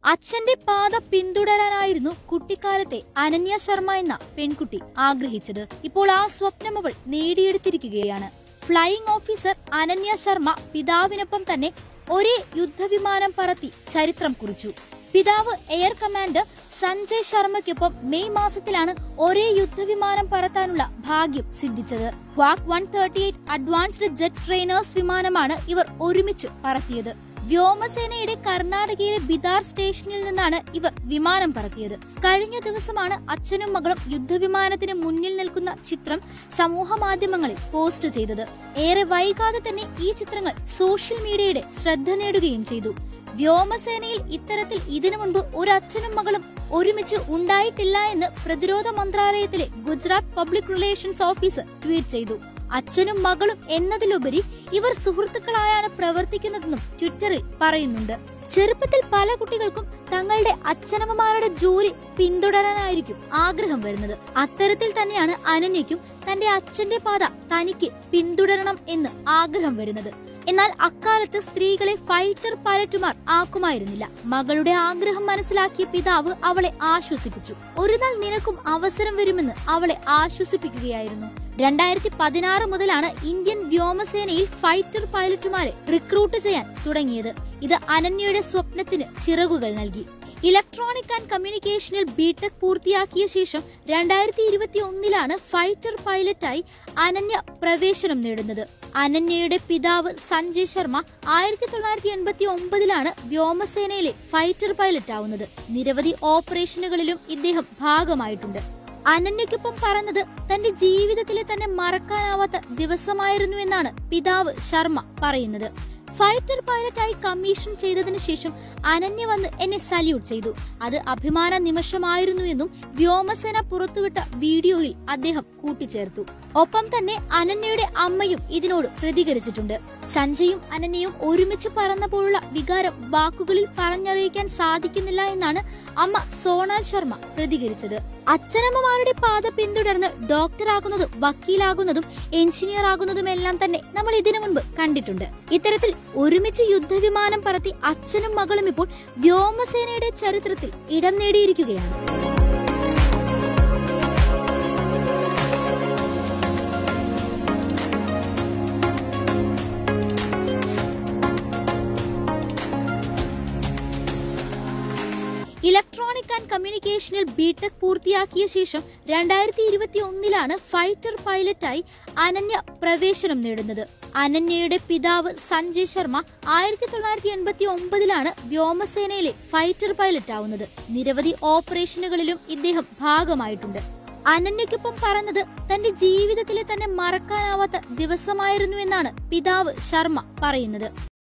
അച്ഛന്റെ പാത പിന്തുടരാനായിരുന്നു കുട്ടിക്കാലത്തെ അനന്യ ശർമ്മ എന്ന പെൺകുട്ടി ആഗ്രഹിച്ചത് ഇപ്പോൾ ആ സ്വപ്നം അവൾ നേടിയെടുത്തിരിക്കുകയാണ് ഫ്ലൈയിംഗ് ഓഫീസർ അനന്യ ശർമ്മ പിതാവിനൊപ്പം തന്നെ ഒരേ യുദ്ധവിമാനം പറത്തി ചരിത്രം കുറിച്ചു പിതാവ് എയർ കമാൻഡർ സഞ്ജയ് ശർമ്മയ്ക്കൊപ്പം മെയ് മാസത്തിലാണ് ഒരേ യുദ്ധവിമാനം പറത്താനുള്ള ഭാഗ്യം സിദ്ധിച്ചത് Hawk one thirty eight advanced jet trainers വിമാനമാണ് ഇവർ ഒരുമിച്ച് പറത്തിയത് വ്യോമസേനയുടെ കർണാടകയിലെ ബിദാർ സ്റ്റേഷനിൽ നിന്നാണ് ഇവർ വിമാനം പറത്തിയത് കഴിഞ്ഞ ദിവസമാണ് അച്ഛനും മകളും യുദ്ധവിമാനത്തിന് മുന്നിൽ നിൽക്കുന്ന ചിത്രം സമൂഹ മാധ്യമങ്ങളിൽ പോസ്റ്റ് ചെയ്തത് ഏറെ വൈകാതെ തന്നെ ഈ ചിത്രങ്ങൾ സോഷ്യൽ മീഡിയയുടെ ശ്രദ്ധ നേടുകയും ചെയ്തു വ്യോമസേനയിൽ ഇത്തരത്തിൽ ഇതിനു മുൻപ് ഒരു അച്ഛനും മകളും ഒരുമിച്ച് ഉണ്ടായിട്ടില്ല എന്ന് പ്രതിരോധ മന്ത്രാലയത്തിലെ Gujarat public relations officer tweet ചെയ്തു അച്ഛനും മകളും എന്നതിലുപരി ഇവർ സുഹൃത്തുക്കളായാണ് പ്രവർത്തിക്കുന്നതെന്നും ട്വിറ്ററിൽ പറയുന്നുണ്ട് ചെറുപ്പത്തിൽ പല കുട്ടികൾക്കും തങ്ങളുടെ അച്ഛനമ്മമാരുടെ ജോലി പിന്തുടരാനായിരിക്കും ആഗ്രഹം വരുന്നത് അത്തരത്തിൽ തന്നെയാണ് അനന്യയ്ക്കും തന്റെ അച്ഛന്റെ പാത തനിക്ക് പിന്തുടരണം എന്ന് ആഗ്രഹം വരുന്നത് എന്നാൽ അക്കാലത്ത് സ്ത്രീകളെ ഫൈറ്റർ പൈലറ്റുമാർ ആക്കുമായിരുന്നില്ല മകളുടെ ആഗ്രഹം മനസ്സിലാക്കിയ പിതാവ് അവളെ ആശ്വസിപ്പിച്ചു ഒരു നാൾ നിനക്കും അവസരം വരുമെന്ന് അവളെ ആശ്വസിപ്പിക്കുകയായിരുന്നു രണ്ടായിരത്തി പതിനാറ് മുതലാണ് ഇന്ത്യൻ വ്യോമസേനയിൽ ഫൈറ്റർ പൈലറ്റുമാരെ റിക്രൂട്ട് ചെയ്യാൻ തുടങ്ങിയത് ഇത് അനന്യയുടെ സ്വപ്നത്തിന് ചിറകുകൾ നൽകി ഇലക്ട്രോണിക് ആൻഡ് കമ്മ്യൂണിക്കേഷനിൽ ബിടെക് പൂർത്തിയാക്കിയ ശേഷം രണ്ടായിരത്തി ഇരുപത്തി ഒന്നിലാണ് ഫൈറ്റർ പൈലറ്റായി അനന്യ പ്രവേശനം നേടുന്നത് അനന്യയുടെ പിതാവ് സഞ്ജയ് ശർമ്മ ആയിരത്തി തൊള്ളായിരത്തി എൺപത്തി ഒമ്പതിലാണ് വ്യോമസേനയിലെ ഫൈറ്റർ പൈലറ്റ് ആവുന്നത് നിരവധി ഓപ്പറേഷനുകളിലും ഇദ്ദേഹം ഭാഗമായിട്ടുണ്ട് അനന്യക്കൊപ്പം പറഞ്ഞത് തന്റെ ജീവിതത്തിലെ തന്നെ മറക്കാനാവാത്ത ദിവസമായിരുന്നു എന്നാണ് പിതാവ് ശർമ്മ പറയുന്നത് ഫൈറ്റർ പൈലറ്റായി കമ്മീഷൻ ചെയ്തതിനു ശേഷം അനന്യ വന്ന് എന്നെ സല്യൂട്ട് ചെയ്തു അത് അഭിമാന നിമിഷമായിരുന്നു എന്നും വ്യോമസേന പുറത്തുവിട്ട വീഡിയോയിൽ അദ്ദേഹം കൂട്ടിച്ചേർത്തു ഒപ്പം തന്നെ അനന്യയുടെ അമ്മയും ഇതിനോട് പ്രതികരിച്ചിട്ടുണ്ട് സഞ്ജയും അനന്യയും ഒരുമിച്ച് പറന്നപ്പോഴുള്ള വികാരം വാക്കുകളിൽ പറഞ്ഞറിയിക്കാൻ സാധിക്കുന്നില്ല എന്നാണ് അമ്മ സോണാൽ ശർമ്മ പ്രതികരിച്ചത് അച്ഛനമ്മമാരുടെ പാത പിന്തുടർന്ന് ഡോക്ടറാകുന്നതും വക്കീലാകുന്നതും എഞ്ചിനീയർ ആകുന്നതും എല്ലാം തന്നെ നമ്മൾ ഇതിനു മുൻപ് കണ്ടിട്ടുണ്ട് ഇത്തരത്തിൽ ഒരുമിച്ച് യുദ്ധവിമാനം പറത്തി അച്ഛനും മകളും ഇപ്പോൾ വ്യോമസേനയുടെ ചരിത്രത്തിൽ ഇടം നേടിയിരിക്കുകയാണ് ഇലക്ട്രോണിക് ആൻഡ് കമ്മ്യൂണിക്കേഷനിൽ ബിടെക് പൂർത്തിയാക്കിയ ശേഷം രണ്ടായിരത്തി ഇരുപത്തി ഒന്നിലാണ് ഫൈറ്റർ പൈലറ്റായി അനന്യ പ്രവേശനം നേടുന്നത് അനന്യയുടെ പിതാവ് സഞ്ജയ് ശർമ്മ ആയിരത്തി തൊള്ളായിരത്തി എൺപത്തി ഒമ്പതിലാണ് വ്യോമസേനയിലെ ഫൈറ്റർ പൈലറ്റ് ആവുന്നത് നിരവധി ഓപ്പറേഷനുകളിലും ഇദ്ദേഹം ഭാഗമായിട്ടുണ്ട് അനന്യക്കൊപ്പം പറഞ്ഞത് തന്റെ ജീവിതത്തിലെ തന്നെ മറക്കാനാവാത്ത ദിവസമായിരുന്നു എന്നാണ് പിതാവ് ശർമ്മ പറയുന്നത്